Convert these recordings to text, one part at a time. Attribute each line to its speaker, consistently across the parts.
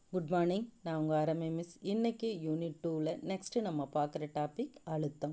Speaker 1: good morning நான் உங்கள் ஆரம்பி மிஸ் இன்றைக்கி யூனிட் டூவில் நெக்ஸ்ட்டு நம்ம பார்க்குற டாபிக் அழுத்தம்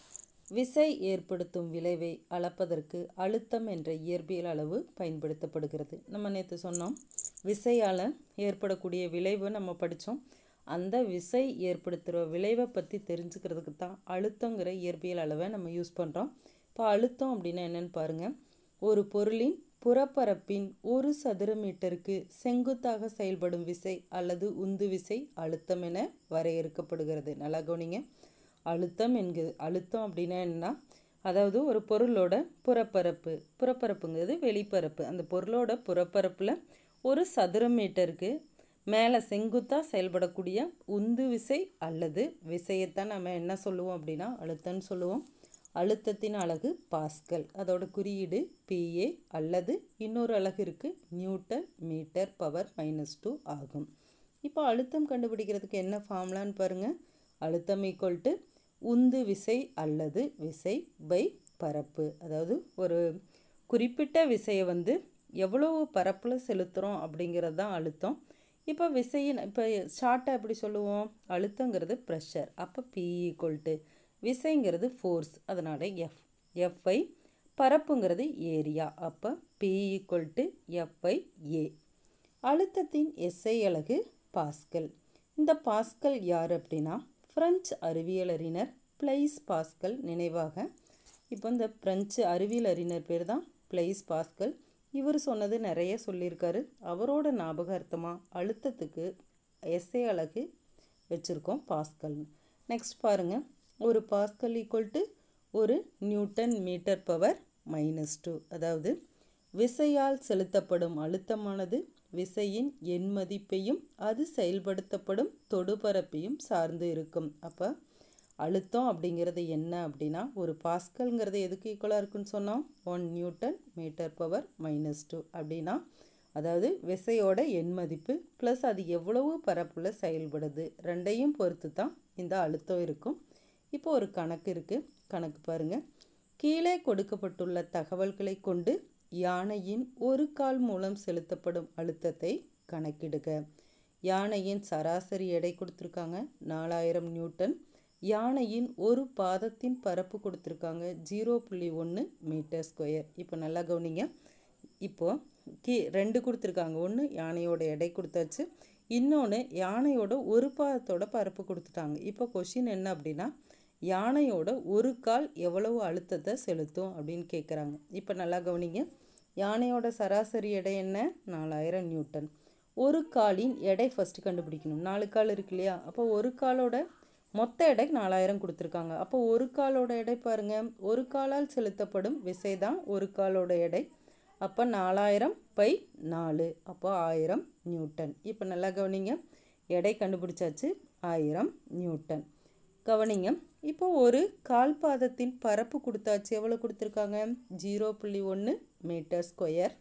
Speaker 1: விசை ஏற்படுத்தும் விளைவை அளப்பதற்கு அழுத்தம் என்ற இயற்பியல் அளவு பயன்படுத்தப்படுகிறது நம்ம நேற்று சொன்னோம் விசையால் ஏற்படக்கூடிய விளைவை நம்ம படித்தோம் அந்த விசை ஏற்படுத்துகிற விளைவை பற்றி தெரிஞ்சுக்கிறதுக்கு தான் அழுத்தங்கிற இயற்பியல் அளவை நம்ம யூஸ் பண்ணுறோம் இப்போ அழுத்தம் அப்படின்னா என்னென்னு பாருங்கள் ஒரு பொருளின் புறப்பரப்பின் ஒரு சதுர மீட்டருக்கு செங்குத்தாக செயல்படும் விசை அல்லது உந்து விசை அழுத்தம் என வரையறுக்கப்படுகிறது நல்லா கவனிங்க அழுத்தம் என்கிறது அழுத்தம் அப்படின்னா என்னன்னா அதாவது ஒரு பொருளோட புறப்பரப்பு புறப்பரப்புங்கிறது வெளிப்பரப்பு அந்த பொருளோட புறப்பரப்பில் ஒரு சதுர மீட்டருக்கு மேலே செங்குத்தாக செயல்படக்கூடிய உந்து விசை அல்லது விசையைத்தான் நம்ம என்ன சொல்லுவோம் அப்படின்னா அழுத்தம்னு சொல்லுவோம் அழுத்தத்தின் அலகு பாஸ்கல் அதோட குறியீடு பிஏ அல்லது இன்னொரு அலகு இருக்குது newton metre power minus two ஆகும் இப்போ அழுத்தம் கண்டுபிடிக்கிறதுக்கு என்ன ஃபார்முலான்னு பாருங்கள் அழுத்தம் ஈக்குவல் டு உந்து விசை அல்லது விசை பை பரப்பு அதாவது ஒரு குறிப்பிட்ட விசையை வந்து எவ்வளவு பரப்பில் செலுத்துகிறோம் அப்படிங்கிறது தான் அழுத்தம் இப்போ விசையின் இப்போ ஷார்ட்டாக எப்படி சொல்லுவோம் அழுத்தங்கிறது ப்ரெஷர் அப்போ பி ஈக்குவல் டு விசைங்கிறது ஃபோர்ஸ் அதனால் எஃப் எஃப்ஐ பரப்புங்கிறது ஏரியா அப்போ P equal to FI A அழுத்தத்தின் எஸ்ஐ அலகு பாஸ்கல் இந்த பாஸ்கல் யார் அப்படின்னா ஃப்ரெஞ்சு அறிவியலறிஞர் பிளைஸ் பாஸ்கல் நினைவாக இப்போ இந்த ஃப்ரெஞ்சு அறிவியல் அறிஞர் பேர் தான் பிளைஸ் பாஸ்கல் இவர் சொன்னது நிறைய சொல்லியிருக்காரு அவரோட ஞாபகார்த்தமாக அழுத்தத்துக்கு எஸ்ஐ அலகு வச்சுருக்கோம் பாஸ்கல் நெக்ஸ்ட் பாருங்கள் ஒரு பாஸ்கல் ஈக்குவல் டு ஒரு newton metre power minus two அதாவது விசையால் செலுத்தப்படும் அழுத்தமானது விசையின் எண் மதிப்பையும் அது செயல்படுத்தப்படும் தொடுபரப்பையும் சார்ந்து இருக்கும் அப்போ அழுத்தம் அப்படிங்கிறது என்ன அப்படின்னா ஒரு பாஸ்கல்ங்கிறது எதுக்கு ஈக்குவலாக இருக்குன்னு சொன்னோம் one newton metre power minus two அப்படின்னா அதாவது விசையோட எண் மதிப்பு ப்ளஸ் அது எவ்வளவு பரப்பில் செயல்படுது ரெண்டையும் பொறுத்து தான் இந்த அழுத்தம் இருக்கும் இப்போ ஒரு கணக்கு இருக்குது கணக்கு பாருங்கள் கீழே கொடுக்கப்பட்டுள்ள தகவல்களை கொண்டு யானையின் ஒரு கால் மூலம் செலுத்தப்படும் அழுத்தத்தை கணக்கிடுக யானையின் சராசரி எடை கொடுத்துருக்காங்க நாலாயிரம் நியூட்டன் யானையின் ஒரு பாதத்தின் பரப்பு கொடுத்துருக்காங்க ஜீரோ புள்ளி ஒன்று மீட்டர் ஸ்கொயர் இப்போ நல்லா கவனிங்க இப்போது கீ ரெண்டு கொடுத்துருக்காங்க ஒன்று யானையோட எடை கொடுத்தாச்சு இன்னொன்று யானையோட ஒரு பாதத்தோட பரப்பு கொடுத்துட்டாங்க இப்போ கொஷின் என்ன அப்படின்னா யானையோட ஒரு கால் எவ்வளவு அழுத்தத்தை செலுத்தும் அப்படின்னு கேட்குறாங்க இப்போ நல்லா கவனிங்க யானையோட சராசரி எடை என்ன நாலாயிரம் நியூட்டன் ஒரு காலின் எடை ஃபஸ்ட்டு கண்டுபிடிக்கணும் நாலு கால் இருக்கு இல்லையா அப்போ ஒரு காலோட மொத்த எடை நாலாயிரம் கொடுத்துருக்காங்க அப்போ ஒரு காலோட எடை பாருங்கள் ஒரு காலால் செலுத்தப்படும் விசை தான் ஒரு காலோட எடை அப்போ நாலாயிரம் பை நாலு அப்போ ஆயிரம் நியூட்டன் இப்போ நல்லா கவனிங்க எடை கண்டுபிடிச்சாச்சு ஆயிரம் நியூட்டன் கவனிங்க இப்போ ஒரு கால் பாதத்தின் பரப்பு கொடுத்தாச்சு எவ்வளோ கொடுத்துருக்காங்க ஜீரோ புள்ளி ஒன்று மீட்டர் ஸ்கொயர்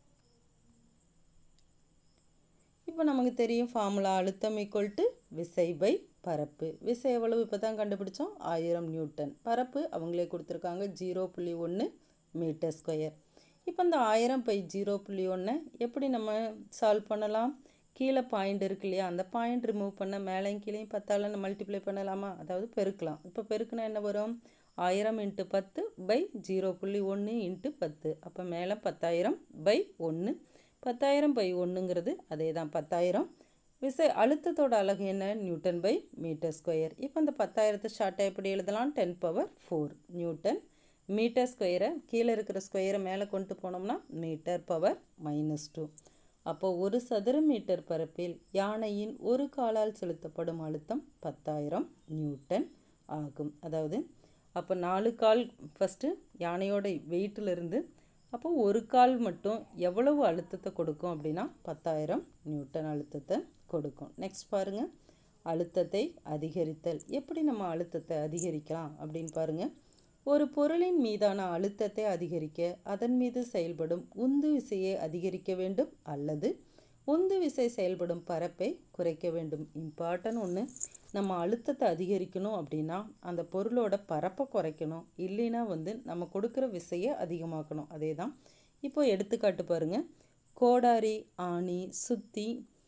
Speaker 1: இப்போ நமக்கு தெரியும் ஃபார்முலா அழுத்தம் ஈக்குவல் டு விசை பை பரப்பு விசை எவ்வளவு இப்போ தான் கண்டுபிடிச்சோம் ஆயிரம் நியூட்டன் பரப்பு அவங்களே கொடுத்துருக்காங்க ஜீரோ புள்ளி ஒன்று மீட்டர் ஸ்கொயர் இப்போ இந்த ஆயிரம் பை ஜீரோ புள்ளி ஒன்று எப்படி நம்ம சால்வ் பண்ணலாம் கீழே பாயிண்ட் இருக்கு இல்லையா அந்த பாயிண்ட் ரிமூவ் பண்ண மேலேயும் கீழேயும் பத்தால் மல்டிப்ளை பண்ணலாமா அதாவது பெருக்கலாம் இப்போ பெருக்குனா என்ன வரும் ஆயிரம் இன்ட்டு பத்து பை ஜீரோ புள்ளி ஒன்று இன்ட்டு பத்து அப்போ மேலே பத்தாயிரம் பை ஒன்று பத்தாயிரம் பை ஒன்றுங்கிறது அதே தான் பத்தாயிரம் விசை அழுத்தத்தோட அலகு என்ன நியூட்டன் பை மீட்டர் ஸ்கொயர் இப்போ அந்த பத்தாயிரத்தை ஷார்ட்டாக எப்படி எழுதலாம் ten power four newton metre ஸ்கொயரை கீழே இருக்கிற ஸ்கொயரை மேலே கொண்டு போனோம்னா மீட்டர் பவர் மைனஸ் டூ அப்போ ஒரு சதுர மீட்டர் பரப்பில் யானையின் ஒரு காலால் செலுத்தப்படும் அழுத்தம் பத்தாயிரம் நியூட்டன் ஆகும் அதாவது அப்போ நாலு கால் ஃபஸ்ட்டு யானையோட வெயிட்டிலிருந்து அப்போ ஒரு கால் மட்டும் எவ்வளவு அழுத்தத்தை கொடுக்கும் அப்படின்னா பத்தாயிரம் நியூட்டன் அழுத்தத்தை கொடுக்கும் நெக்ஸ்ட் பாருங்கள் அழுத்தத்தை அதிகரித்தல் எப்படி நம்ம அழுத்தத்தை அதிகரிக்கலாம் அப்படின்னு பாருங்கள் ஒரு பொருளின் மீதான அழுத்தத்தை அதிகரிக்க அதன் மீது செயல்படும் உந்து விசையை அதிகரிக்க வேண்டும் அல்லது உந்து விசை செயல்படும் பரப்பை குறைக்க வேண்டும் இம்பார்ட்டன் ஒன்று நம்ம அழுத்தத்தை அதிகரிக்கணும் அப்படின்னா அந்த பொருளோட பரப்பை குறைக்கணும் இல்லைன்னா வந்து நம்ம கொடுக்குற விசையை அதிகமாக்கணும் அதே தான் இப்போ எடுத்துக்காட்டு பாருங்கள் கோடாரி ஆணி சுத்தி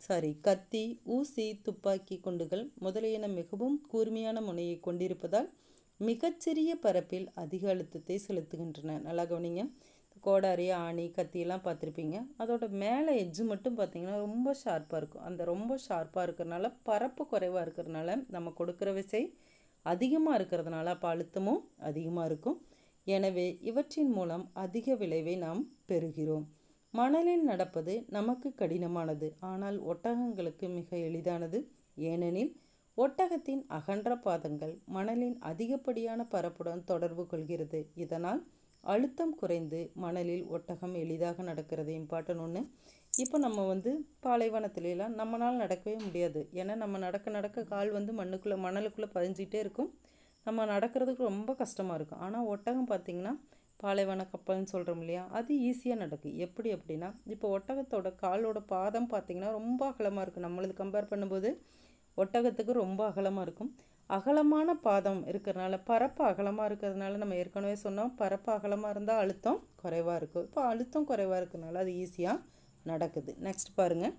Speaker 1: சாரி கத்தி ஊசி துப்பாக்கி குண்டுகள் முதலியன மிகவும் கூர்மையான முனையை கொண்டிருப்பதால் மிகச்சிறிய பரப்பில் அதிக அழுத்தத்தை செலுத்துகின்றன நல்லா கவனிங்க கோடாரி ஆணி கத்தியெல்லாம் பார்த்துருப்பீங்க அதோட மேலே எட்ஜு மட்டும் பார்த்தீங்கன்னா ரொம்ப ஷார்ப்பாக இருக்கும் அந்த ரொம்ப ஷார்ப்பாக இருக்கிறனால பரப்பு குறைவாக இருக்கிறனால நம்ம கொடுக்குற விசை அதிகமாக இருக்கிறதுனால அப்போ அழுத்தமும் அதிகமாக இருக்கும் எனவே இவற்றின் மூலம் அதிக விளைவை நாம் பெறுகிறோம் மணலில் நடப்பது நமக்கு கடினமானது ஆனால் ஒட்டகங்களுக்கு மிக எளிதானது ஏனெனில் ஒட்டகத்தின் அகன்ற பாதங்கள் மணலின் அதிகப்படியான பரப்புடன் தொடர்பு கொள்கிறது இதனால் அழுத்தம் குறைந்து மணலில் ஒட்டகம் எளிதாக நடக்கிறது இம்பார்ட்டன் ஒன்று இப்போ நம்ம வந்து பாலைவனத்துலலாம் நம்மளால் நடக்கவே முடியாது ஏன்னா நம்ம நடக்க நடக்க கால் வந்து மண்ணுக்குள்ளே மணலுக்குள்ளே பதிஞ்சிட்டே இருக்கும் நம்ம நடக்கிறதுக்கு ரொம்ப கஷ்டமாக இருக்கும் ஆனால் ஒட்டகம் பார்த்திங்கன்னா பாலைவன கப்பல்னு சொல்கிறோம் இல்லையா அது ஈஸியாக நடக்கும் எப்படி அப்படின்னா இப்போ ஒட்டகத்தோட காலோட பாதம் பார்த்திங்கன்னா ரொம்ப அகலமாக இருக்கும் நம்மளது கம்பேர் பண்ணும்போது ஒட்டகத்துக்கு ரொம்ப அகலமாக இருக்கும் அகலமான பாதம் இருக்கிறனால பரப்பு அகலமாக இருக்கிறதுனால நம்ம ஏற்கனவே சொன்னோம் பரப்பு அகலமாக இருந்தால் அழுத்தம் குறைவாக இருக்கும் இப்போ அழுத்தம் குறைவாக இருக்கிறனால அது ஈஸியாக நடக்குது நெக்ஸ்ட் பாருங்கள்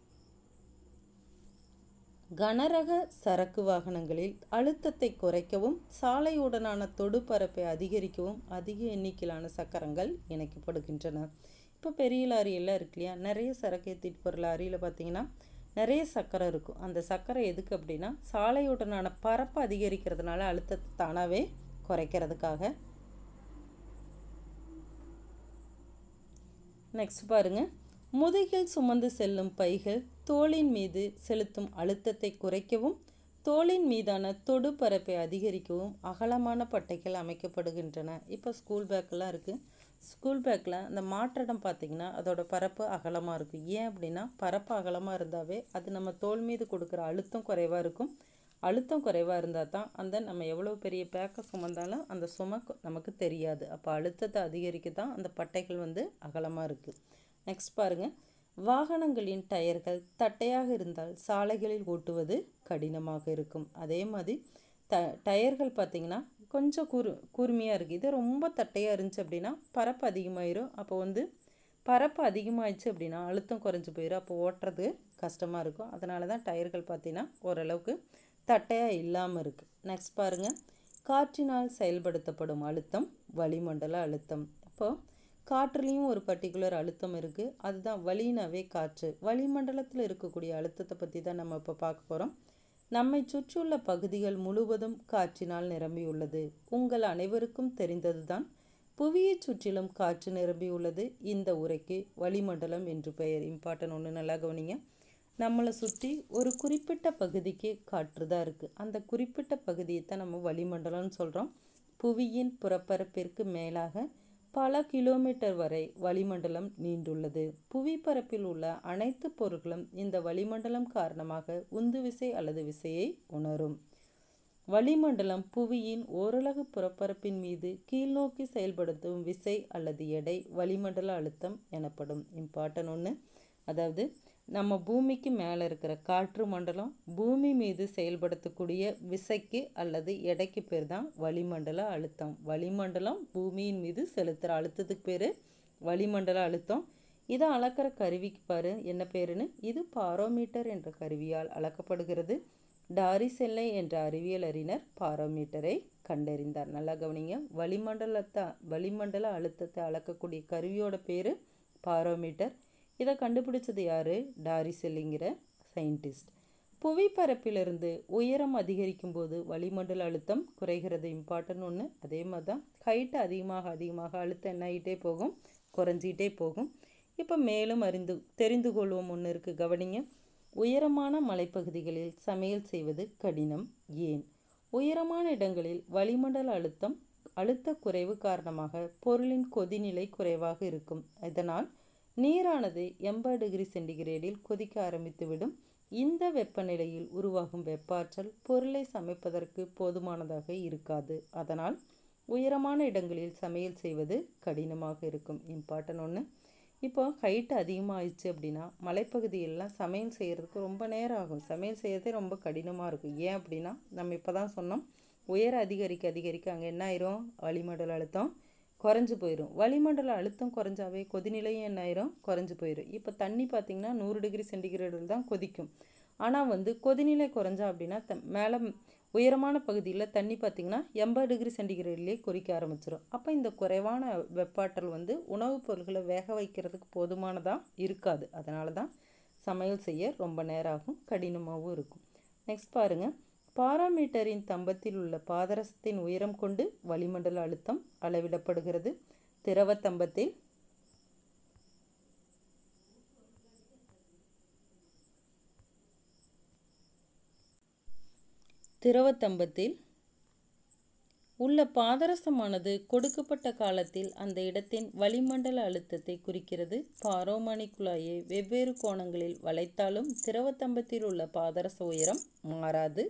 Speaker 1: கனரக சரக்கு வாகனங்களில் அழுத்தத்தை குறைக்கவும் சாலையுடனான தொடு பரப்பை அதிகரிக்கவும் அதிக எண்ணிக்கையிலான சக்கரங்கள் இணைக்கப்படுகின்றன இப்போ பெரிய லாரி எல்லாம் இருக்கு இல்லையா நிறைய சரக்கு ஏற்றிட்டு போகிற லாரியில் பார்த்தீங்கன்னா நிறைய சக்கரை இருக்கும் அந்த சக்கரை எதுக்கு அப்படின்னா சாலையுடனான பரப்பு அதிகரிக்கிறதுனால அழுத்தத்தை தானாகவே குறைக்கிறதுக்காக நெக்ஸ்ட் பாருங்கள் முதுகில் சுமந்து செல்லும் பைகள் தோளின் மீது செலுத்தும் அழுத்தத்தை குறைக்கவும் தோளின் மீதான தொடு பரப்பை அதிகரிக்கவும் அகலமான பட்டைகள் அமைக்கப்படுகின்றன இப்போ ஸ்கூல் பேக்கெல்லாம் இருக்குது ஸ்கூல் பேக்கில் அந்த மாற்றடம் பார்த்திங்கன்னா அதோட பரப்பு அகலமாக இருக்கும் ஏன் அப்படின்னா பரப்பு அகலமாக இருந்தாவே அது நம்ம தோல் மீது கொடுக்குற அழுத்தம் குறைவாக இருக்கும் அழுத்தம் குறைவாக இருந்தால் தான் அந்த நம்ம எவ்வளோ பெரிய பேக்கை சுமந்தாலும் அந்த சுமை நமக்கு தெரியாது அப்போ அழுத்தத்தை அதிகரிக்க தான் அந்த பட்டைகள் வந்து அகலமாக இருக்குது நெக்ஸ்ட் பாருங்கள் வாகனங்களின் டயர்கள் தட்டையாக இருந்தால் சாலைகளில் ஓட்டுவது கடினமாக இருக்கும் அதே மாதிரி த டயர்கள் பார்த்திங்கன்னா கொஞ்சம் கூர் கூர்மையாக இருக்குது இது ரொம்ப தட்டையாக இருந்துச்சு அப்படின்னா பரப்பு அதிகமாயிரும் அப்போ வந்து பரப்பு அதிகமாகிடுச்சு அப்படின்னா அழுத்தம் குறைஞ்சி போயிடும் அப்போ ஓட்டுறது கஷ்டமாக இருக்கும் அதனால தான் டயர்கள் பார்த்திங்கன்னா ஓரளவுக்கு தட்டையாக இல்லாமல் இருக்குது நெக்ஸ்ட் பாருங்கள் காற்றினால் செயல்படுத்தப்படும் அழுத்தம் வளிமண்டல அழுத்தம் அப்போது காற்றுலேயும் ஒரு பர்டிகுலர் அழுத்தம் இருக்குது அதுதான் வலினாவே காற்று வளிமண்டலத்தில் இருக்கக்கூடிய அழுத்தத்தை பற்றி தான் நம்ம இப்போ பார்க்க போகிறோம் நம்மை சுற்றியுள்ள பகுதிகள் முழுவதும் காற்றினால் நிரம்பியுள்ளது உங்கள் அனைவருக்கும் தெரிந்ததுதான் புவியைச் சுற்றிலும் காற்று நிரம்பியுள்ளது இந்த உரைக்கு வளிமண்டலம் என்று பெயர் இம்பார்ட்டன் ஒன்று நல்லா கவனிங்க நம்மளை சுற்றி ஒரு குறிப்பிட்ட பகுதிக்கு காற்று தான் இருக்குது அந்த குறிப்பிட்ட பகுதியை தான் நம்ம வளிமண்டலம்னு சொல்கிறோம் புவியின் புறப்பரப்பிற்கு மேலாக பல கிலோமீட்டர் வரை வளிமண்டலம் நீண்டுள்ளது புவிப்பரப்பில் உள்ள அனைத்து பொருட்களும் இந்த வளிமண்டலம் காரணமாக உந்துவிசை அல்லது விசையை உணரும் வளிமண்டலம் புவியின் ஓரலகு புறப்பரப்பின் மீது கீழ்நோக்கி செயல்படுத்தும் விசை அல்லது எடை வளிமண்டல அழுத்தம் எனப்படும் இம்பார்ட்டன் ஒன்று அதாவது நம்ம பூமிக்கு மேலே இருக்கிற காற்று மண்டலம் பூமி மீது செயல்படுத்தக்கூடிய விசைக்கு அல்லது எடைக்கு பேர் தான் வளிமண்டல அழுத்தம் வளிமண்டலம் பூமியின் மீது செலுத்துகிற அழுத்தத்துக்கு பேர் வளிமண்டல அழுத்தம் இதை அளக்கிற கருவிக்கு பாரு என்ன பேருன்னு இது பாரோமீட்டர் என்ற கருவியால் அளக்கப்படுகிறது டாரிசெல்லை என்ற அறிவியல் அறிஞர் பாரோமீட்டரை கண்டறிந்தார் நல்லா கவனிங்க வளிமண்டலத்தை வளிமண்டல அழுத்தத்தை அளக்கக்கூடிய கருவியோட பேர் பாரோமீட்டர் இதை கண்டுபிடிச்சது யார் டாரிசெல்லிங்கிற சயின்டிஸ்ட் புவிப்பரப்பிலிருந்து உயரம் அதிகரிக்கும் போது வளிமண்டல அழுத்தம் குறைகிறது இம்பார்ட்டன் ஒன்று அதே மாதிரி தான் ஹைட்டு அதிகமாக அதிகமாக அழுத்தம் என்ன ஆகிட்டே போகும் குறைஞ்சிக்கிட்டே போகும் இப்போ மேலும் அறிந்து தெரிந்து கொள்வோம் ஒன்று இருக்குது கவனிங்க உயரமான மலைப்பகுதிகளில் சமையல் செய்வது கடினம் ஏன் உயரமான இடங்களில் வளிமண்டல அழுத்தம் அழுத்த குறைவு காரணமாக பொருளின் கொதிநிலை குறைவாக இருக்கும் இதனால் நீரானது எண்பது டிகிரி சென்டிகிரேடில் கொதிக்க ஆரம்பித்துவிடும் இந்த வெப்பநிலையில் உருவாகும் வெப்பாற்றல் பொருளை சமைப்பதற்கு போதுமானதாக இருக்காது அதனால் உயரமான இடங்களில் சமையல் செய்வது கடினமாக இருக்கும் இம்பார்ட்டன் ஒன்று இப்போ ஹைட் அதிகமாகிடுச்சு அப்படின்னா மலைப்பகுதியெல்லாம் சமையல் செய்கிறதுக்கு ரொம்ப நேரம் ஆகும் சமையல் செய்கிறதே ரொம்ப கடினமாக இருக்கும் ஏன் அப்படின்னா நம்ம இப்போ தான் சொன்னோம் உயர அதிகரிக்க அதிகரிக்க அங்கே என்ன ஆயிரும் வளிமண்டல அழுத்தம் குறைஞ்சு போயிடும் வளிமண்டல அழுத்தம் குறைஞ்சாவே கொதிநிலையும் என்ன ஆயிரும் குறைஞ்சு போயிடும் இப்போ தண்ணி பார்த்திங்கன்னா நூறு டிகிரி சென்டிகிரேடில் தான் கொதிக்கும் ஆனால் வந்து கொதிநிலை குறைஞ்சா அப்படின்னா த மேலே உயரமான பகுதியில் தண்ணி பார்த்திங்கன்னா எண்பது டிகிரி சென்டிகிரேட்லேயே கொதிக்க ஆரம்பிச்சிடும் அப்போ இந்த குறைவான வெப்பாற்றல் வந்து உணவுப் பொருட்களை வேக வைக்கிறதுக்கு போதுமானதாக இருக்காது அதனால தான் சமையல் செய்ய ரொம்ப நேரம் ஆகும் கடினமாகவும் இருக்கும் நெக்ஸ்ட் பாருங்கள் பாராமீட்டரின் தம்பத்தில் உள்ள பாதரசத்தின் உயரம் கொண்டு வளிமண்டல அழுத்தம் அளவிடப்படுகிறது திரவ தம்பத்தில் திரவத்தம்பத்தில் உள்ள பாதரசமானது கொடுக்கப்பட்ட காலத்தில் அந்த இடத்தின் வளிமண்டல அழுத்தத்தை குறிக்கிறது பாரோமானி குழாயை வெவ்வேறு கோணங்களில் வளைத்தாலும் திரவத்தம்பத்தில் உள்ள பாதரச உயரம் மாறாது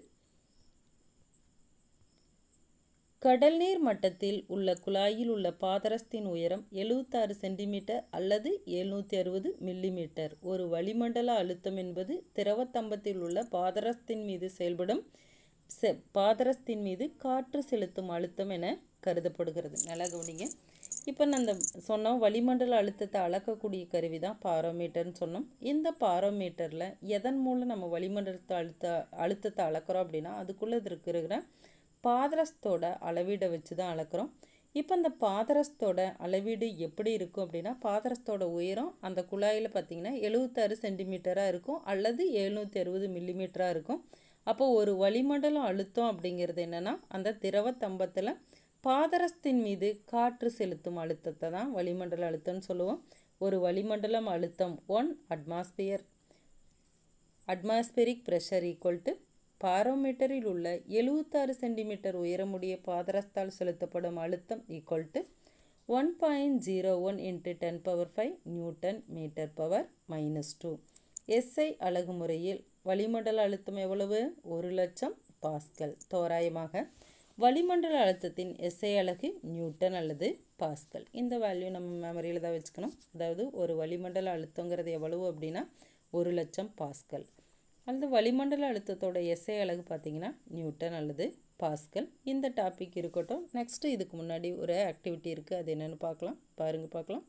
Speaker 1: கடல் நீர் மட்டத்தில் உள்ள குழாயில் உள்ள பாதரசத்தின் உயரம் எழுபத்தாறு சென்டிமீட்டர் அல்லது எழுநூற்றி அறுபது மில்லிமீட்டர் ஒரு வளிமண்டல அழுத்தம் என்பது திரவத்தம்பத்தில் உள்ள பாதரசத்தின் மீது செயல்படும் செ பாதரசத்தின் மீது காற்று செலுத்தும் அழுத்தம் என கருதப்படுகிறது நல்லா கவனிங்க இப்போ நான் அந்த சொன்னோம் வளிமண்டல அழுத்தத்தை அளக்கக்கூடிய கருவி தான் பாரோமீட்டர்னு சொன்னோம் இந்த பாரோமீட்டரில் எதன் மூலம் நம்ம வளிமண்டலத்தை அழுத்த அழுத்தத்தை அளக்குறோம் அப்படின்னா அதுக்குள்ளே இருக்கிற பாதரசத்தோட அளவீடை வச்சு தான் அளக்குறோம் இப்போ அந்த பாதரசத்தோட அளவீடு எப்படி இருக்கும் அப்படின்னா பாதரசத்தோட உயரம் அந்த குழாயில் பார்த்தீங்கன்னா எழுபத்தாறு சென்டிமீட்டராக இருக்கும் அல்லது எழுநூற்றி அறுபது மில்லிமீட்டராக இருக்கும் அப்போ ஒரு வளிமண்டலம் அழுத்தம் அப்படிங்கிறது என்னென்னா அந்த திரவ தம்பத்தில் பாதரசத்தின் மீது காற்று செலுத்தும் அழுத்தத்தை தான் வளிமண்டல அழுத்தம்னு சொல்லுவோம் ஒரு வளிமண்டலம் அழுத்தம் one atmosphere atmospheric pressure equal to பாரோமீட்டரில் உள்ள எழுபத்தாறு சென்டிமீட்டர் உயரமுடைய பாதரசத்தால் செலுத்தப்படும் அழுத்தம் equal to one point zero one into ten power five newton metre power minus two SI அலகு முறையில் வளிமண்டல அழுத்தம் எவ்வளவு ஒரு லட்சம் பாஸ்கல் தோராயமாக வளிமண்டல அழுத்தத்தின் எஸ்ஐ அலகு நியூட்டன் அல்லது பாஸ்கல் இந்த வேல்யூ நம்ம மெமரியில் தான் வச்சுக்கணும் அதாவது ஒரு வளிமண்டல அழுத்தங்கிறது எவ்வளவு அப்படின்னா ஒரு லட்சம் பாஸ்கல் அல்லது வளிமண்டல அழுத்தத்தோட எஸ்ஐ அலகு பார்த்தீங்கன்னா நியூட்டன் அல்லது பாஸ்கல் இந்த டாபிக் இருக்கட்டும் நெக்ஸ்ட்டு இதுக்கு முன்னாடி ஒரு ஆக்டிவிட்டி இருக்குது அது என்னென்னு பார்க்கலாம் பாருங்கள் பார்க்கலாம்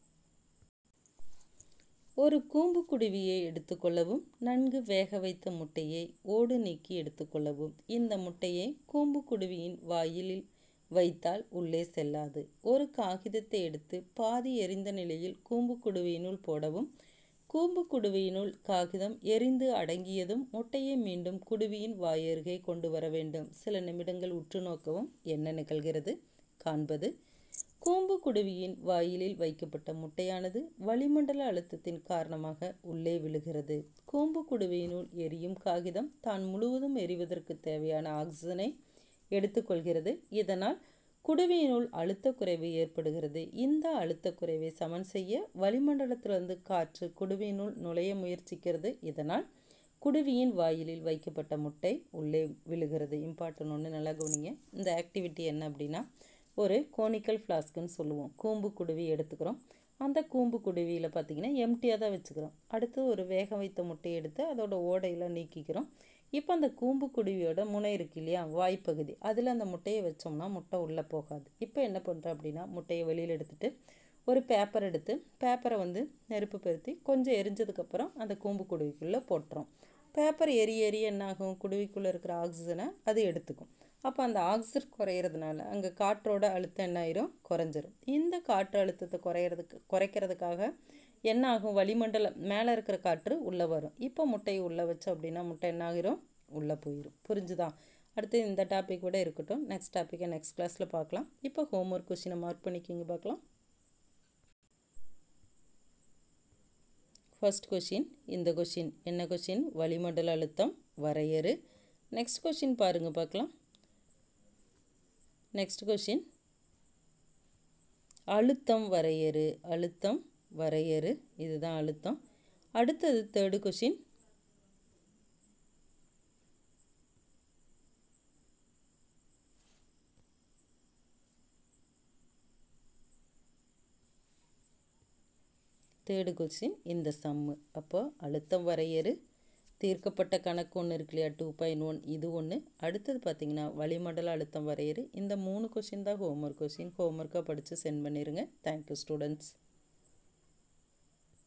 Speaker 1: ஒரு கூம்பு குடுவியை எடுத்துக்கொள்ளவும் நன்கு வேக வைத்த முட்டையை ஓடு நீக்கி எடுத்துக்கொள்ளவும் இந்த முட்டையை கூம்பு குடுவியின் வாயிலில் வைத்தால் உள்ளே செல்லாது ஒரு காகிதத்தை எடுத்து பாதி எரிந்த நிலையில் கூம்பு குடுவியினுள் போடவும் கூம்பு குடுவியினுள் காகிதம் எரிந்து அடங்கியதும் முட்டையை மீண்டும் குடுவியின் வாயருகே கொண்டு வர வேண்டும் சில நிமிடங்கள் உற்று நோக்கவும் என்ன நிகழ்கிறது காண்பது கூம்பு குடுவியின் வாயிலில் வைக்கப்பட்ட முட்டையானது வளிமண்டல அழுத்தத்தின் காரணமாக உள்ளே விழுகிறது கூம்பு குடுவியினுள் எரியும் காகிதம் தான் முழுவதும் எரிவதற்கு தேவையான ஆக்சிஜனை எடுத்துக்கொள்கிறது இதனால் குடுவியினுள் அழுத்த குறைவு ஏற்படுகிறது இந்த அழுத்த குறைவை சமன் செய்ய வளிமண்டலத்திலிருந்து காற்று குடுவியினுள் நுழைய முயற்சிக்கிறது இதனால் குடுவியின் வாயிலில் வைக்கப்பட்ட முட்டை உள்ளே விழுகிறது இம்பார்ட்டன் ஒன்று நல்லா கவனிங்க இந்த ஆக்டிவிட்டி என்ன அப்படின்னா ஒரு கோனிக்கல் ஃப்ளாஸ்க்குன்னு சொல்லுவோம் கூம்பு குடுவி எடுத்துக்கிறோம் அந்த கூம்பு குடுவியில் பார்த்திங்கன்னா எம்டியாக தான் வச்சுக்கிறோம் அடுத்து ஒரு வேக வைத்த முட்டையை எடுத்து அதோட ஓடையில் நீக்கிக்கிறோம் இப்போ அந்த கூம்பு குடுவியோட முனை இருக்கு இல்லையா வாய்ப்பகுதி அதில் அந்த முட்டையை வச்சோம்னா முட்டை உள்ளே போகாது இப்போ என்ன பண்ணுறோம் அப்படின்னா முட்டையை வெளியில் எடுத்துட்டு ஒரு பேப்பர் எடுத்து பேப்பரை வந்து நெருப்பு பருத்தி கொஞ்சம் எரிஞ்சதுக்கப்புறம் அந்த கூம்பு குடுவிக்குள்ளே போட்டுறோம் பேப்பர் எரி எரி என்னாகும் குடுவிக்குள்ளே இருக்கிற ஆக்சிஜனை அது எடுத்துக்கும் அப்போ அந்த ஆக்சிஜன் குறையிறதுனால அங்கே காற்றோட அழுத்தம் என்ன ஆயிரும் குறைஞ்சிரும் இந்த காற்று அழுத்தத்தை குறையிறதுக்கு குறைக்கிறதுக்காக என்ன ஆகும் வளிமண்டலம் மேலே இருக்கிற காற்று உள்ளே வரும் இப்போ முட்டையை உள்ளே வச்சோம் அப்படின்னா முட்டை என்ன ஆகிரும் உள்ளே போயிடும் புரிஞ்சுதா அடுத்து இந்த டாபிக் கூட இருக்கட்டும் நெக்ஸ்ட் டாப்பிக்கை நெக்ஸ்ட் கிளாஸில் பார்க்கலாம் இப்போ ஹோம்ஒர்க் கொஷினை மார்க் பண்ணிக்கிங்க பார்க்கலாம் ஃபர்ஸ்ட் கொஷின் இந்த கொஷின் என்ன கொஷின் வளிமண்டல அழுத்தம் வரையறு நெக்ஸ்ட் கொஷின் பாருங்கள் பார்க்கலாம் நெக்ஸ்ட் கொஷின் அழுத்தம் வரையறு அழுத்தம் வரையறு இதுதான் அழுத்தம் அடுத்தது தேர்டு கொஷின் தேர்டு கொஸ்டின் இந்த சம்மு அப்போ அழுத்தம் வரையறு தீர்க்கப்பட்ட கணக்கு ஒன்று இருக்கு இல்லையா டூ பாயிண்ட் ஒன் இது ஒன்று அடுத்தது பார்த்தீங்கன்னா வளிமண்டல அழுத்தம் வரையறு இந்த மூணு கொஷின் தான் ஹோம்ஒர்க் கொஷின் ஹோம்ஒர்க்காக படித்து சென்ட் பண்ணிடுங்க தேங்க்யூ ஸ்டூடெண்ட்ஸ்